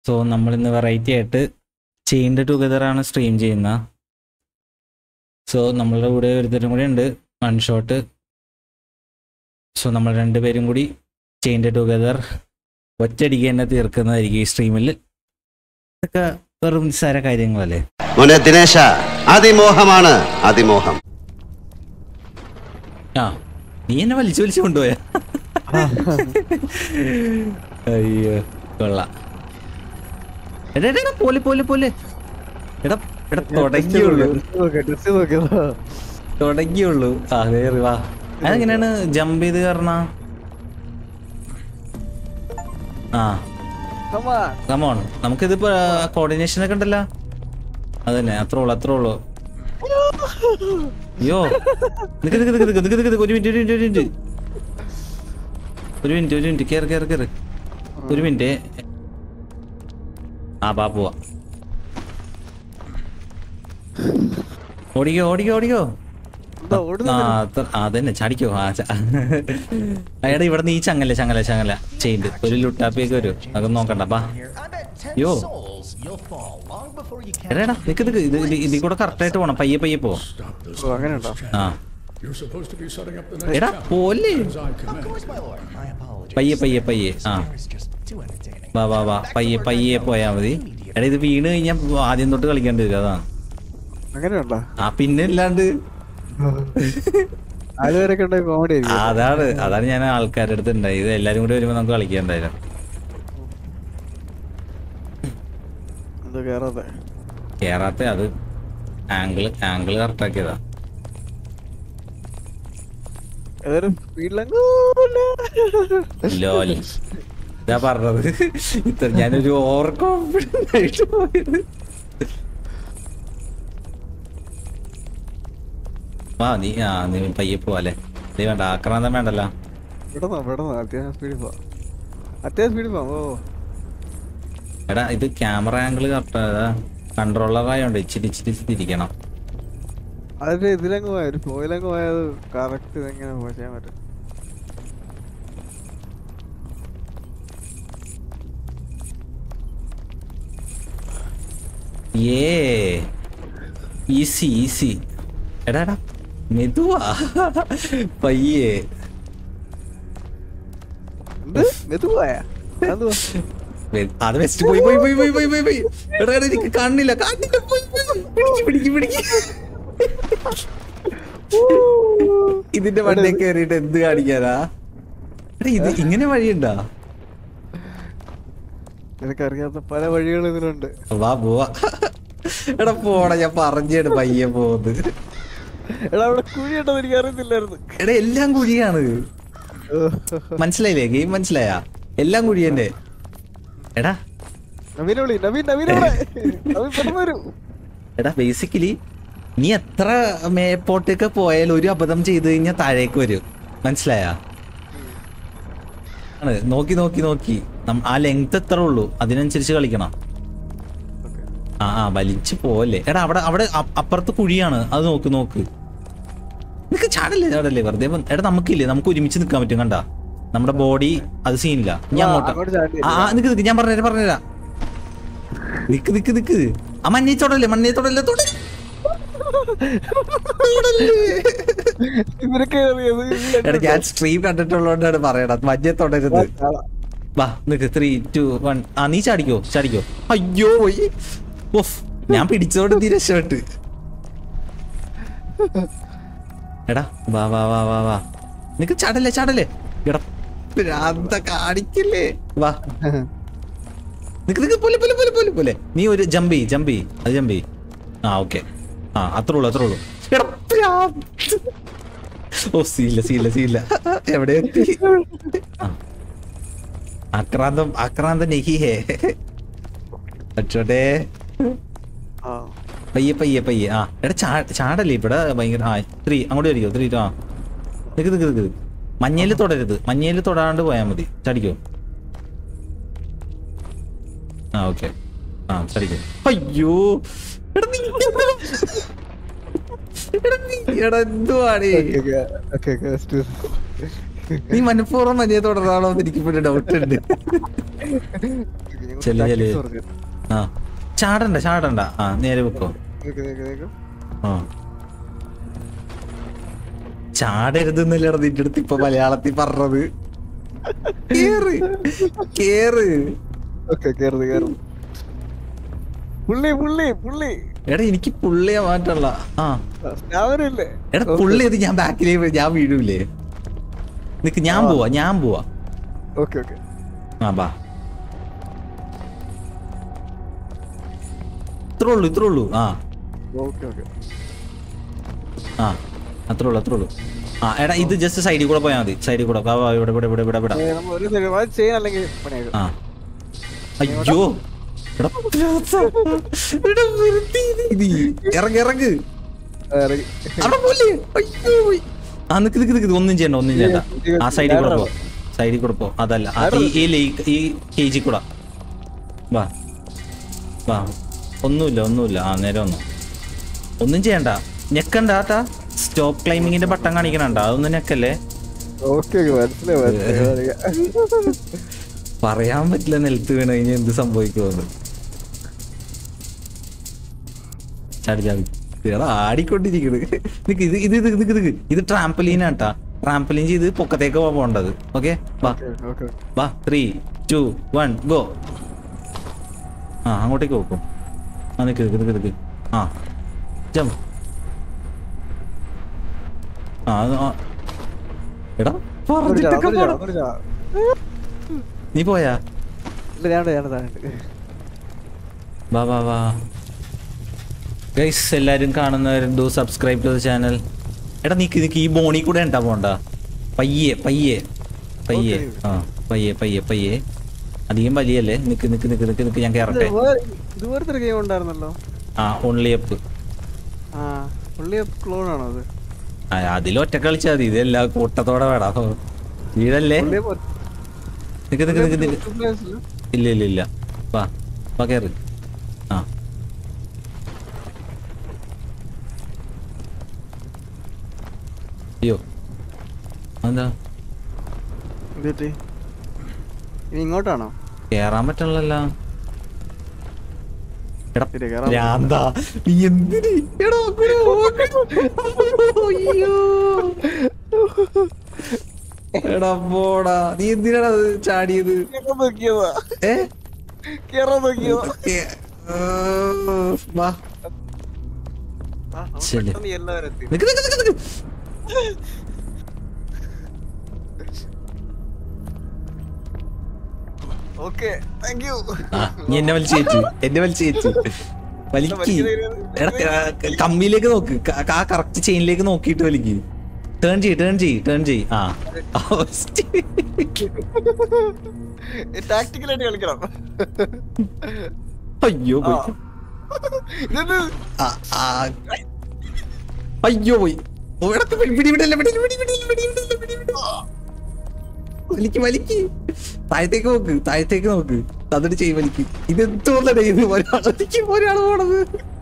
So നമ്മൾ ഇന്ന് variety ആയിട്ട് ചെയിൻഡ് ടുഗദർ ആണ് സ്ട്രീം ചെയ്യുന്ന സോ നമ്മളുടെ കൂടെ ഒരുത്തരും കൂടെ ഉണ്ട് വൺ ഷോട്ട് സോ നമ്മൾ രണ്ടുപേരും കൂടി ചെയിൻഡ് ടുഗദർ ഒറ്റയടിക്ക് തന്നെ തീർക്കുന്നതായിരിക്കും ഈ സ്ട്രീമിൽ ഇതൊക്കെ വെറും നിസ്സാര കാര്യങ്ങളല്ലേ മോനെ ദിനേശ അതിമോഹമാണ് അതിമോഹം ആ നീ എന്നെ വലിച്ചു വലിച്ചു കൊണ്ടുപോയ അയ്യോ കൊള്ളാം എടാ എടാ, എടാ പോലെ പോലെ പോലെ എടാ എടാ തുടങ്ങിയുള്ളൂ തുടങ്ങിയുള്ളൂ ആ കയറി വാ അതെങ്ങനെയാണ് ജമ്പ് ചെയ്ത് കയറണ ആ കമോൺ നമുക്കിതിപ്പോ കോർഡിനേഷൻ ഒക്കെ ഉണ്ടല്ലോ അതന്നെ അത്രേ ഉള്ളു അത്രേ ഉള്ളു അയ്യോ നിക്ക് നിക്ക് നിക്ക് നിക്ക് നിക്ക് നിക്ക് നിക്ക് ഒരു മിനിറ്റ് ഒരു മിനിറ്റ് ഒരു മിനിറ്റ് ഒരു മിനിറ്റ് ഒരു മിനിറ്റ് കേറ് കേറ് കേറ് ഒരു മിനിറ്റ് ആ ബാ പോവാ ഓടിക്കോ ഓടിക്കോ ഓടിക്കോ ആ അത്ര- ആ, അതന്നെ ചാടിക്കോ ആ ച- അയാടെ ഇവിടെ നീ ചങ്ങല ചങ്ങല ചങ്ങല ചെയ്ത് ഒരു ലുട്ടാപ്പിയൊക്കെ വരും അതൊന്നും നോക്കണ്ട ബാ യോ എടാ എടാ, നിക്ക് നിക്ക് ഇത് ഇത് ഇതിൽ കൂടെ കറക്റ്റ് ആയിട്ട് പോണം പയ്യെ പയ്യെ പോ അങ്ങനെയുണ്ടോ ആ You're supposed to be setting up the next എടാ challenge പോലെ as I command. പയ്യെ പയ്യെ പയ്യെ ആ വാ വാ വാ പയ്യെ പയ്യെ പോയാ മതി എടാ ഇത് വീണ് കഴിഞ്ഞാ ആദ്യം തൊട്ട് കളിക്കേണ്ടി വരും അതാ അങ്ങനെയുണ്ടോ ആ പിന്നെ ഇല്ലാണ്ട് ആലുവരൊക്കെ ഉണ്ടെങ്കിൽ കോമഡി ആ, ആയിരിക്കും അതാണ് അതാണ് ഞാൻ ആൾക്കാരുടെ അടുത്ത് ഉണ്ടായി ഇത് എല്ലാരും കൂടി വരുമ്പോ നമുക്ക് കളിക്കാൻ എന്തായാലും എന്ത് കേറാതെ കേറാത്ത അത് ആംഗിള് ആംഗിള് കറക്റ്റ് ആക്കിയതാ ഏതൊരു സ്പീഡിലങ്ങ് ലോലി ഇതാ പറഞ്ഞത് ഇത്ര ഞാനൊരു ഓവർ കോൺഫിഡന്റ് ആയിട്ട് പോയത് ആ നീ ആ നീ പയ്യെ പോവാല്ലേ നീ വേണ്ട ആക്രാന്തം വേണ്ടല്ലോ വിടണോ വിടണോ അത്യാവശ്യം സ്പീഡിൽ പോവാം അത്യാവശ്യം സ്പീഡിൽ പോവാം ഓ എടാ ഇത് ക്യാമറ ആംഗിൾ കറക്റ്റ് കൺട്രോളർ ആയോണ്ട് ഇച്ചിരി ഇച്ചിരി തിരിക്കണം അതിന്റെ ഇതിലങ്ങ് പോയ ഒരു ഫോയിലങ്ങ് പോയത് കറക്റ്റ് ഇതെങ്ങനെ പോ- ചെയ്യാൻ പറ്റും ഏ ഈസി ഈസി എടാ എടാ മെതുവാ പയ്യേ എന്ത് മെതു പോയാ എന്തുവാ വെ- അത് വെച്ചിട്ട് പോയി പോയി പോയി പോയി പോയി പോയി പോയി എടാ എടാ എനിക്ക് കാണില്ല കാണില്ല പോയി പോയി പോയി. പിടിക്ക് പിടിക്ക് പിടിക്ക് ഇതിന്റെ വണ്ടിയെ കയറിയിട്ട് എന്ത് കാണിക്കാനാ എടാ ഇത് ഇങ്ങനെ വഴിയുണ്ടാ നിനക്കറിയാത്ത പല വഴികളും ഇതിലുണ്ട് വാ പോവാ എടാ പോടാ ഞാൻ പറഞ്ഞാണ് പയ്യെ പോകുന്നത് എടാ അവിടെ കുഴിയുണ്ടെന്ന് എനിക്ക് അറിയത്തില്ലായിരുന്നു എടാ എല്ലാം കുഴിയാണ് മനസ്സിലായില്ലേ ഗെയിം മനസ്സിലായാ എല്ലാം കുഴി തന്നെ എടാ നവീനെ വിളി നവീൻ നവീനെ വിളി നവീൻ പെട്ടെന്ന് വരൂ എടാ ബേസിക്കലി നീ എത്ര മേപ്പോട്ടേക്ക് പോയാലും ഒരു അബദ്ധം ചെയ്ത് കഴിഞ്ഞാൽ താഴേക്ക് വരും മനസ്സിലായാ ആണ് നോക്കി നോക്കി നോക്കി നം- ആ ലെങ്ത് എത്ര ഉള്ളൂ അതിനനുസരിച്ച് കളിക്കണം ആ ആ വലിച്ചു പോവല്ലേ എടാ അവിടെ അവിടെ അ- അപ്പുറത്ത് കുഴിയാണ് അത് നോക്ക് നോക്ക് നിനക്ക് ചാടല്ലേ ചാടല്ലേ വെറുതെ വന്ന്- എടാ നമുക്കില്ലേ നമുക്ക് ഒരുമിച്ച് നിൽക്കാൻ പറ്റും കണ്ട നമ്മുടെ ബോഡി അത് സീനില്ല ഞാൻ ആ, അങ്ങോട്ട് അങ്ങോട്ട് ചാടി ആ ആ, നിക്ക് നിക്ക് ഞാൻ പറഞ്ഞുതരാം പറഞ്ഞുതരാം നിക്ക് നിക്ക് നിക്ക് ആ മഞ്ഞേ തൊടല്ലേ മഞ്ഞേ തൊടല്ലേ തൊട ഇവരൊക്കെ അറിയത് എടാ ഞാൻ സ്ട്രീം കണ്ടിട്ടുള്ളതുകൊണ്ടാണ് പറയണത് മഞ്ഞേ തൊടരുത് വാ നിക്ക് ത്രീ ടു വൺ ആ നീ ചാടിക്കോ ചാടിക്കോ അയ്യോ പോയി ഓഫ് ഞാൻ പിടിച്ചോണ്ട് നീ രക്ഷപ്പെട്ട് എടാ വാ വാ വാ വാ വാ നിക്ക് ചാടല്ലേ ചാടല്ലേ എടാ ഭ്രാന്ത കാണിക്കില്ലേ വാ നിക്ക് നിക്ക് പോലെ പോലെ പോലെ പോലെ പോലെ നീ ഒരു ജമ്പ് ചെയ് ജമ്പ് ചെയ് അത് ജമ്പ് ചെയ് ആ ഓക്കെ ആ അത്രേ ഉള്ളൂ അത്രേ ഉള്ളൂ എടാ ഭ്രാന്ത്. ഓ സീല്ല സീല്ല സീല്ല എവിടെ എത്തി ആ. ആക്രാന്തം ആക്രാന്തം നെഹി ഹേ അച്ചോട്ടെ ആ പയ്യെ പയ്യെ പയ്യെ ആ എടാ ചാ ചാടല്ലേ ഇവിടെ ഭയങ്കര ആ ത്രീ അങ്ങോട്ട് വരികയോ ത്രീ ആ നിക്ക് നിക്ക് നിക്ക് മഞ്ഞയിൽ തൊടരുത് മഞ്ഞയിൽ തൊടാണ്ട് പോയാൽ മതി ചടിക്കോ ആ ഓക്കെ ആ ചടിക്കോ അയ്യോ എടാ നീ എന്താ- എടാ നീ- എടാ എന്തുവാടേ ഓക്കെ ഓക്കെ ഓക്കെ നീ മനഃപൂർവ്വം മഞ്ഞയെ തുടർന്നാണോ എന്ന് എനിക്ക് ഇപ്പോഴും ഡൗട്ട് ഉണ്ട് ഇനി കുറച്ച് ചെല്ല് ചെല്ല്. tactics പറഞ്ഞു. ആ ചാടണ്ട ചാടണ്ട ആ നേരെ വെക്കോ നിക്ക് നിക്ക് നിക്ക്. ആ ചാടരുതെന്നല്ലേ നിന്റെ അടുത്ത് ഇപ്പൊ മലയാളത്തിൽ പറഞ്ഞത് കേറ് കേറ് Okay, കേറുന്നു, കേറുന്നു. പുള്ളി പുള്ളി പുള്ളി എടാ എനിക്ക് പുള്ളിയെ മാറ്റല്ല ആ ഞാവരില്ലേ എടാ പുള്ളി അത് ഞാൻ ബാക്കിലേക്ക് ഞാൻ വീഴൂലേ നിക്ക് ഞാൻ പോവാ ഞാൻ പോവാ ഓക്കെ ഓക്കെ ആ ബാ ഇത്രേ ഉള്ളൂ ഇത്രേ ഉള്ളൂ ആ ഓക്കെ ഓക്കെ ആ അത്രേ ഉള്ളൂ അത്രേ ഉള്ളൂ ആ എടാ ഇത് ജസ്റ്റ് സൈഡിൽ കൂടെ പോയാൽ മതി സൈഡിൽ കൂടെ വാ, വാ, ഇവിടെ ഇവിടെ ഇവിടെ ഇവിടെ ഇവിടെ നമ്മൾ ഒരു second, അത് ചെയ്യാൻ അല്ലെങ്കിൽ പണിയാക്കും ആ അയ്യോ എടാ പ്രാസ. എടാ വെറുതെ ഇത് നീ. ഇറങ്ങ് ഇറങ്ങ് ഇറങ്ങി അവിടെ പോലെ അയ്യോ പോയി. ആ നിക്ക് നിക്ക് നിക്ക് ഒന്നും ചെയ്യണ്ട ഒന്നും ചെയ്യണ്ട ആ സൈഡിൽ കൂടെ പോ സൈഡിൽ കൂടെ പോ അതല്ല ആ, ഈ ഈ ലേ- ഈ കേജി കൂടെ വാ വാ ഒന്നുമില്ല ഒന്നുമില്ല ആ നേരെ ഒന്നു ഒന്നും ചെയ്യണ്ട ഞെക്കണ്ട ആട്ടാ സ്റ്റോപ്പ് ക്ലൈമ്പിങ്ങിന്റെ ബട്ടൺ കാണിക്കണണ്ട അതൊന്നും ഞെക്കല്ലേ ഓക്കെ ഓക്കെ മനസ്സിലായി മനസ്സിലായി പറയാൻ പറ്റില്ല നിലത്ത് വീണ് കഴിഞ്ഞാൽ എന്ത് സംഭവിക്കുമെന്ന് ചാടി ചാടി എടാ ആടിക്കൊണ്ടിരിക്കണ് നിക്ക് ഇത് ഇത് ഇത് നിക്ക് നിക്ക് ഇത് ട്രാമ്പലീൻ ആട്ടാ ട്രാമ്പലീൻ ചെയ്ത് പൊക്കത്തേക്ക് പോകാൻ പോകേണ്ടത് ഓക്കെ വാ ഓക്കെ വാ ത്രീ ടു വൺ ഗോ ആ അങ്ങോട്ടേക്ക് നോക്കും ആ നിക്ക് നിക്ക് നിക്ക് നിക്ക് ആ ജം ആ അത് ആ. എടാ പറഞ്ഞിട്ടൊക്കെ പോടാ. നീ പോയാ ഇല്ല ഞാൻ ഞാൻ താഴെ വാ വാ വാ ഗൈസ് എല്ലാരും കാണുന്നവരും do subscribe to the channel എടാ നീക്ക് നീക്ക് ഈ ബോണി കൂടെ ഉണ്ടാ പോണ്ട പയ്യെ പയ്യെ പയ്യെ Okay. ആ പയ്യെ പയ്യെ പയ്യെ അധികം വലിയല്ലേ നിക്ക് നിക്ക് നിക്ക് നിക്ക് നിക്ക് ഞാൻ കയറട്ടെ ഇതുപോലത്തെ ഒരു ഗെയിം ഉണ്ടായിരുന്നല്ലോ ആ ഓൺലി അപ്പ് ആ പുള്ളി ക്ലോൺ ആണോ അത് അതിൽ ഒറ്റ കളിച്ചാൽ മതി ഇതെല്ലാം കൂട്ടത്തോടെ വേണം വീടല്ലേ പുള്ളിയെ നിക്ക് നിക്ക് നിക്ക് നിക്ക് പോലെ ഇല്ല ഇല്ല ഇല്ല വാ വാ കയറ് ആ അയ്യോ എന്താ എന്ത് പറ്റി ഇനി ഇങ്ങോട്ടാണോ കേറാൻ പറ്റണല്ലോ എടാ ശരി, കേറാൻ ഭ്രാന്താ. നീ എന്തിന് എടാ അങ്ങനെ ഓടണം. അയ്യോ. എടാ പോടാ നീ എന്തിനാണ് അത് ചാടിയത് കേറാൻ നോക്കിയതാ ഏ കേറാൻ നോക്കിയതാ ഏ, ആ, വാ ആ, അവൻ ശരി. പെട്ടെന്ന് എല്ലാവരും എത്തി നിക്ക് നിക്ക് നിക്ക് നിക്ക് ഓക്കെ താങ്ക് യു ആ നീ എന്നെ വലിച്ചേച്ചു എന്നെ വലിച്ചേച്ചു വലിക്ക് എടാ ക- കമ്പിയിലേക്ക് നോക്ക് ക- ആ കറക്റ്റ് ചെയിനിലേക്ക് നോക്കിയിട്ട് വലിക്ക് ടേൺ ചെയ്യ് ടേൺ ചെയ്യ് ടേൺ ചെയ്യ് ആ ടാക്ടിക്കലായിട്ട് കളിക്കണം അയ്യോ ആ. പോയി ഇതെന്ത്? ആ, ആ. അയ്യോ പോയി ഓ, എടാ, പിടി, പിടി, വിടല്ലേ, പിടി, പിടി, പിടി, പിടി, വിടല്ലേ, പിടി, വിട. വലിക്ക് വലിക്ക് താഴത്തേക്ക് നോക്ക് താഴത്തേക്ക് നോക്ക് എന്നിട്ട് ചെയ്യ് വലിക്ക് ഇത് തോന്നണേ ഇത് ഒരാളേക്ക് ഒരാൾ പോണത്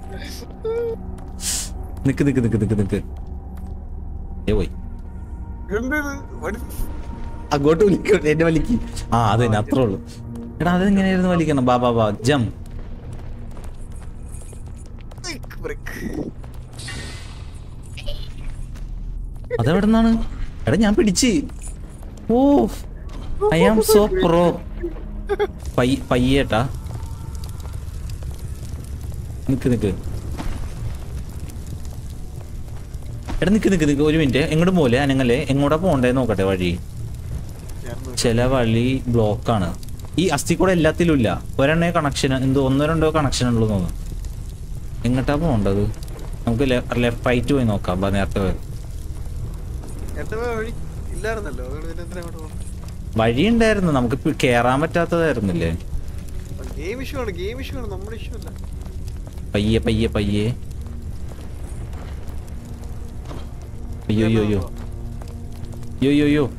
നിക്ക് നിക്ക് നിക്ക് നിക്ക് നിക്ക് ഏ പോയി എന്തിത്? What- അങ്ങോട്ട് വിളിക്കും എന്നെ വലിക്ക് ആ അത് തന്നെ അത്രേ ഉള്ളൂ എടാ അതെങ്ങനെയായിരുന്നു വലിക്കണം ബാ ബാ ബാ ജം Brick, brick. അതെവിടെ നിന്നാണ് എടാ ഞാൻ പിടിച്ച് oh I am so pro പയ്യേട്ടാ നിക്ക് നിക്ക് എടാ നിക്ക് നിക്ക് നിക്ക് ഒരു മിനിറ്റ് എങ്ങോട്ട് പോലെ അനങ്ങല്ലേ എങ്ങോട്ടാ പോണ്ടേ നോക്കട്ടെ വഴി ഞാൻ നോക്കി. ചില വഴി ബ്ലോക്കാണ് ഈ അസ്ഥി കൂടെ എല്ലാത്തിലും ഇല്ല ഒരെണ്ണേ കണക്ഷൻ എന്തോ ഒന്നോ രണ്ടോ കണക്ഷൻ ഉള്ളൂ തോന്നുന്നു എങ്ങോട്ടാ പോണ്ടത് നമുക്ക് ലെഫ്റ്റ് റൈറ്റ് പോയി നോക്കാം ബാ നേരത്തെ പോയത് എന്റെ വഴി ഇല്ലായിരുന്നല്ലോ അതുകൊണ്ട് പിന്നെ എന്തിനാ അങ്ങോട്ട് പോകണം വഴി ഉണ്ടായിരുന്നു നമുക്ക് ഇപ്പൊ കേറാൻ പറ്റാത്തതായിരുന്നില്ലേ ഗെയിം ഇഷ്യൂ ആണ് ഗെയിം ഇഷ്യൂ ആണ് നമ്മുടെ ഇഷ്യൂ അല്ല പയ്യെ പയ്യെ പയ്യെ അയ്യോ അയ്യോ അയ്യോ അയ്യോ അയ്യോ അയ്യോ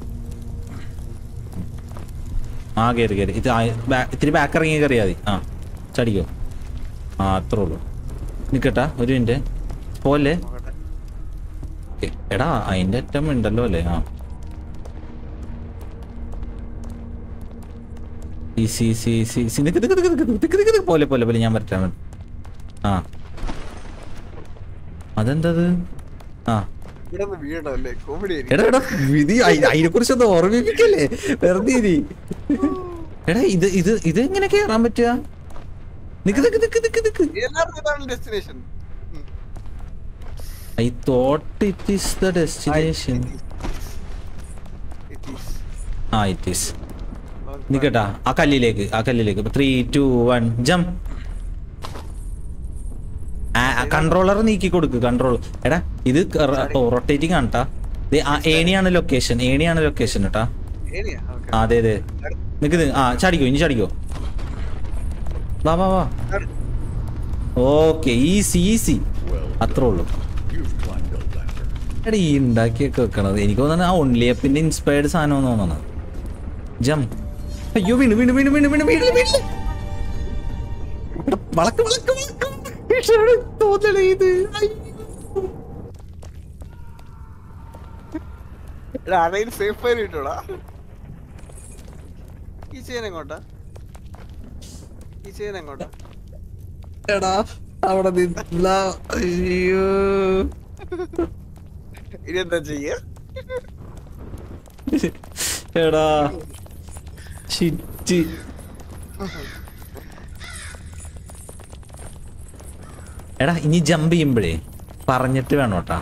ആ കയറി കയറി ഇത് ആ- ബാ- ഇത്തിരി ബാക്ക് ഇറങ്ങി കയറിയാൽ മതി ആ ചടിക്കോ ആ അത്രേ ഉള്ളൂ നിക്കട്ടാ ഒരു മിനിറ്റ് പോലെ നോക്കട്ടെ എ- എടാ അതിന്റെ അറ്റം ഉണ്ടല്ലോ അല്ലേ ആ ഈസി ഈസി ഈസി ഈസി നിക്ക് നിക്ക് നിക്ക് നിക്ക് നിക്ക് നിക്ക് നിക്ക് പോലെ പോലെ പോലെ ഞാൻ വരട്ടാൻ വേണ്ടി ആ അതെന്തത് ആ ഇവിടെ നിന്ന് വീടല്ലേ കോമഡി എടാ എടാ വിധി അതിനെ കുറിച്ചൊന്ന് ഓർമ്മിപ്പിക്കല്ലേ വെറുതെ ഇരി. എടാ ഇത് ഇത് ഇത് എങ്ങനെ കേറാൻ പറ്റുക നിക്ക് നിക്ക് നിക്ക് നിക്ക് നിക്ക് എല്ലാവർക്കും ഇതാണ് destination I thought it is the destination ആ ഇറ്റ് ഈസ് നിക്കട്ടാ ആ കല്ലിലേക്ക് ആ കല്ലിലേക്ക് three two one jump controller നീക്കി കൊടുക്ക് കൺട്രോൾ എടാ ഇത് റൊട്ടേറ്റിംഗ് ആണ് ട്ടാ. ദേ, ആ ഏണിയാണ് ലൊക്കേഷൻ ഏണിയാണ് ലൊക്കേഷൻ കേട്ടാ ആ അതെ അതെ നിക്ക് നി- ആ ചാടിക്കോ ഇനി ചാടിക്കോ വാ വാ വാ ഓക്കെ ഈസി ഈസി അത്രേ ഉള്ളൂ You've climbed a ladder. എടാ ഈ ഉണ്ടാക്കിയൊക്കെ വെക്കണത് എനിക്ക് തോന്നുന്നത് ആ ഒൺലി അപ്പിന്റെ ഇൻസ്പയർഡ് സാധനം തോന്നുന്നത് ജം അയ്യോ വീണ് വീണ് വീണ് വീണ് വീണ് വീണ് വീണ് എടാ, വളക്ക് വളക്ക് വളക്ക് ഈശ്വരനെ, തോന്നണേ ഇത് അയ്യോ. ആരെയും സേഫ് ആയി കിട്ടൂടാ ഈ ചെയിൻ എങ്ങോട്ടാ ഈ ചെയിൻ എങ്ങോട്ടാ എടാ അവിടെ നിന്ന അയ്യോ ഇനി എന്താ ചെയ്യാ എടാ ഷിറ്റ് എടാ ഇനി ജമ്പ് ചെയ്യുമ്പോഴേ പറഞ്ഞിട്ട് വേണം കേട്ടാ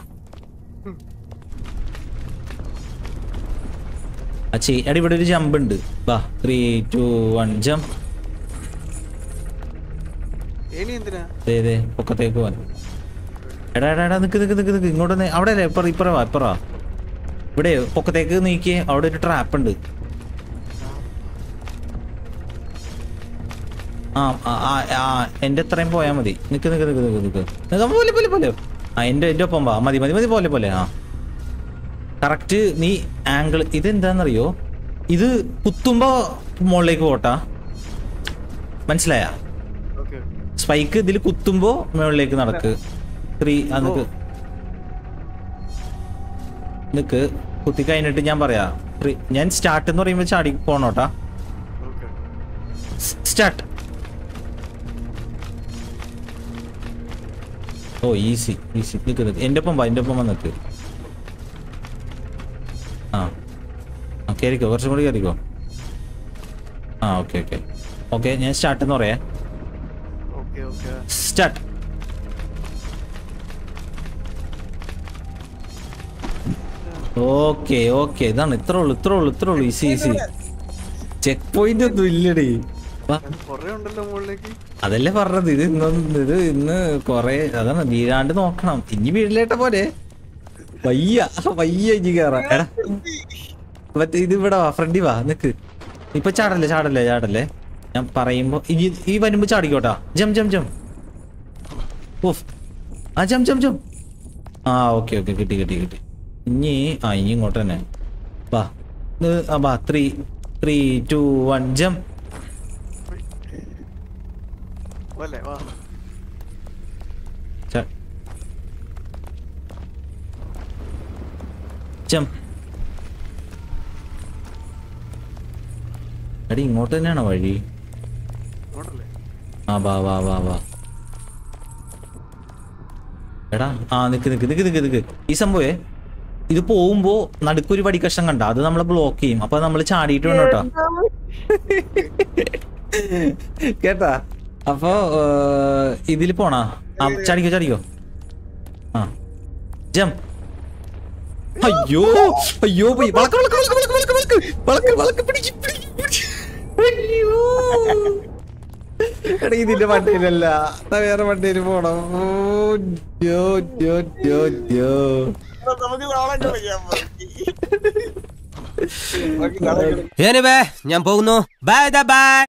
ആ ചെയ് എടാ ഇവിടെ ഒരു ജമ്പ് ഉണ്ട് വാ ത്രീ ടു വൺ ജമ്പ് ഇനി എന്തിനാ ദേ ദേ പൊക്കത്തേക്ക് പോവാൻ എടാ എടാ എടാ നിക്ക് നിക്ക് നിക്ക് നിക്ക് ഇങ്ങോട്ട് നീ- അവിടെ അല്ലേ ഇപ്പറ ഇപ്പറ വാ ഇപ്പറ വാ ഇവിടെ പൊക്കത്തേക്ക് നീക്കിയേ അവിടെ ഒരു ട്രാപ്പ് ഉണ്ട് ആ ആ, ആ ആ എന്റെ അത്രയും പോയാ മതി നിക്ക് നിക്ക് നിക്ക് നിക്ക് നിക്ക് നിക്ക് പോലെ പോലെ പോലെ ആ എന്റെ എന്റെ ഒപ്പം വാ മതി മതി മതി പോലെ പോലെ ആ കറക്റ്റ് നീ ആംഗിൾ ഇതെന്താന്നറിയോ ഇത് കുത്തുമ്പോ മുകളിലേക്ക് പോട്ടാ മനസ്സിലായാ ഓക്കെ സ്പൈക്ക് ഇതിൽ കുത്തുമ്പോ മുകളിലേക്ക് നടക്ക് ത്രീ ആ നിക്ക് നിക്ക് കുത്തി കഴിഞ്ഞിട്ട് ഞാൻ പറയാ ത്രീ ഞാൻ സ്റ്റാർട്ട് എന്ന് പറയുമ്പോ ചാടി പോണോട്ടാ ഓക്കെ സ്റ്റാർട്ട് ഓ ഈസി ഈസി നിക്ക് നിക്ക് എൻ്റെ ഒപ്പം വാ എൻ്റെ ഒപ്പം വന്ന് നിക്ക് ആ ആ കയറിക്കോ കുറച്ചും കൂടി കയറിക്കോ ആ ഓക്കെ ഓക്കെ ഓക്കെ ഞാൻ സ്റ്റാർട്ട് എന്ന് പറയാ okay okay start okay okay ഇതാണ് ഇത്ര ഉള്ളു ഇത്ര ഉള്ളു ഇത്ര ഉള്ളു ഈസി ഈസി ചെക്ക് പോയിന്റ് ഒന്നും ഇല്ലടി വാ കൊറേ ഉണ്ടല്ലോ മുകളിലേക്ക് അതല്ലേ പറഞ്ഞത് ഇത് ഇന്നൊന്ന് ഇത് ഇന്ന് കൊറേ അതാണ് വീഴാണ്ട് നോക്കണം ഇനി വീഴിലേട്ട പോലെ വയ്യ വയ്യ ഇനി കേറാ എടാ മറ്റേ ഇത് ഇവിടെ വാ ഫ്രണ്ടി വാ നിക്ക് ഇപ്പൊ ചാടല്ലേ ചാടല്ലേ ചാടല്ലേ ഞാൻ പറയുമ്പോ ഇനി ഈ വരുമ്പോ ചാടിക്കോട്ടാ ജം ജം ജം ഓഫ് ആ ജം ജം ജം ആ ഓക്കെ ഓക്കെ കിട്ടി കിട്ടി കിട്ടി ഇനി ആ ഇനി ഇങ്ങോട്ട് തന്നെ വാ ഇത് ആ വാ ത്രീ ത്രീ ടു വൺ ജം അല്ലേ വാ Check. Jump. എടി ഇങ്ങോട്ട് തന്നെയാണോ വഴി ഇങ്ങോട്ടല്ലേ ആ വാ വാ വാ വാ എടാ ആ നിക്ക് നിക്ക് നിക്ക് നിക്ക് നിക്ക് ഈ സംഭവേ ഇത് പോകുമ്പോ നടുക്കൊരു വടി കഷ്ണം കണ്ട അത് നമ്മളെ ബ്ലോക്ക് ചെയ്യും അപ്പൊ നമ്മൾ ചാടിയിട്ട് വേണം കേട്ടോ കേട്ടാ അപ്പൊ ഇതിൽ പോണാ ആ ചാടിക്കോ ചാടിക്കോ ആ ജം അയ്യോ അയ്യോ പോയി വളക്ക് വളക്ക് വളക്ക് വളക്ക് വളക്ക് വളക്ക് വളക്ക് വളക്ക് പിടിക്ക് പിടിക്ക് പിടിക്ക്. അയ്യോ എടാ ഇതിന്റെ വണ്ടിയിലല്ല എന്നാ വേറെ വണ്ടിയിൽ പോണം ഓ, ജോ, ജോ, ജോ, ജോ. നമുക്ക് നാളെ കളിക്കാം നമുക്ക് നാളെ കളിക്കാം എനിവേ ഞാൻ പോകുന്നു ബൈ ബൈ